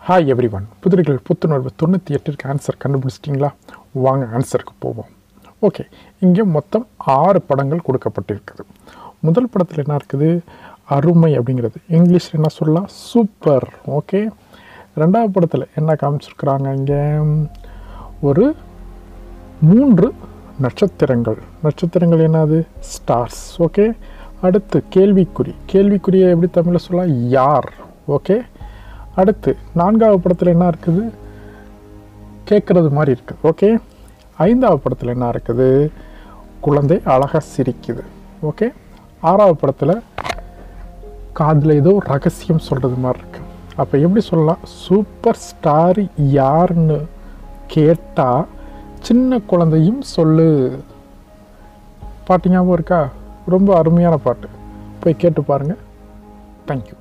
hi every one புதிரிகள் புத்துணர்வு தொண்ணூற்றி எட்டிற்கு answer கண்டுபிடிச்சிட்டிங்களா வாங்க ஆன்சருக்கு போவோம் ஓகே இங்கே மொத்தம் ஆறு படங்கள் கொடுக்கப்பட்டிருக்குது முதல் படத்தில் என்ன இருக்குது அருமை அப்படிங்கிறது இங்கிலீஷில் என்ன சொல்லலாம் சூப்பர் ஓகே ரெண்டாவது படத்தில் என்ன காமிச்சிருக்கிறாங்க இங்கே ஒரு மூன்று நட்சத்திரங்கள் நட்சத்திரங்கள் என்னது ஸ்டார்ஸ் ஓகே அடுத்து கேள்விக்குறி கேள்விக்குறியை எப்படி தமிழில் சொல்லலாம் யார் ஓகே அடுத்து நான்காவது படத்தில் என்ன இருக்குது கேட்குறது மாதிரி இருக்குது ஓகே ஐந்தாவது படத்தில் என்ன இருக்குது குழந்தை அழகாக சிரிக்குது ஓகே ஆறாவது படத்தில் காதில் ஏதோ ரகசியம் சொல்கிறது மாதிரி இருக்கு அப்போ எப்படி சொல்லலாம் சூப்பர் ஸ்டார் யாருன்னு கேட்டால் சின்ன குழந்தையும் சொல்லு பாட்டு ஞாபகம் இருக்கா ரொம்ப அருமையான பாட்டு போய் கேட்டு பாருங்கள் தேங்க்யூ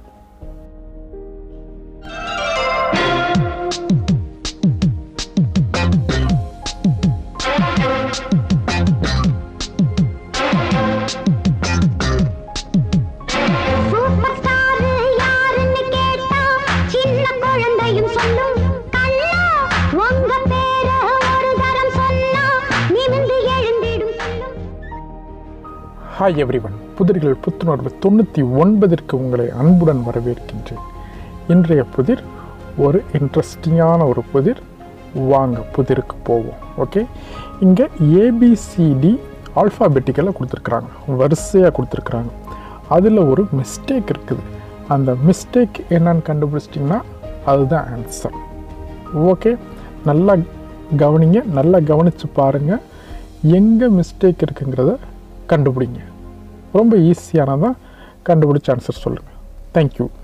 சூப்பர் ஸ்டார் யாருன்னு கேட்டா சின்ன குழந்தையும் சொல்லும் கல்லா உங்க பேர ஒரு தரம் சொன்னா நிமிந்து எழுந்திடும் சொல்லும் ஹாய் எவ்ரி ஒன் புதிர்கள் புத்துணர்வு தொண்ணூற்றி ஒன்பதிற்கு உங்களை அன்புடன் வரவேற்கின்றேன் இன்றைய புதிர் ஒரு இன்ட்ரெஸ்டிங்கான ஒரு புதிர் வாங்க புதிருக்கு போவோம் ஓகே இங்கே ஏபிசிடி ஆல்ஃபாபெட்டிக்கலாக கொடுத்துருக்குறாங்க வரிசையாக கொடுத்துருக்குறாங்க அதில் ஒரு மிஸ்டேக் இருக்குது அந்த மிஸ்டேக் என்னன்னு கண்டுபிடிச்சிட்டிங்கன்னா அதுதான் ஆன்சர் ஓகே நல்லா கவனிங்க நல்லா கவனித்து பாருங்கள் எங்கே மிஸ்டேக் இருக்குங்கிறத கண்டுபிடிங்க ரொம்ப ஈஸியானதான் கண்டுபிடிச்ச ஆன்சர் சொல்லுங்கள் தேங்க்யூ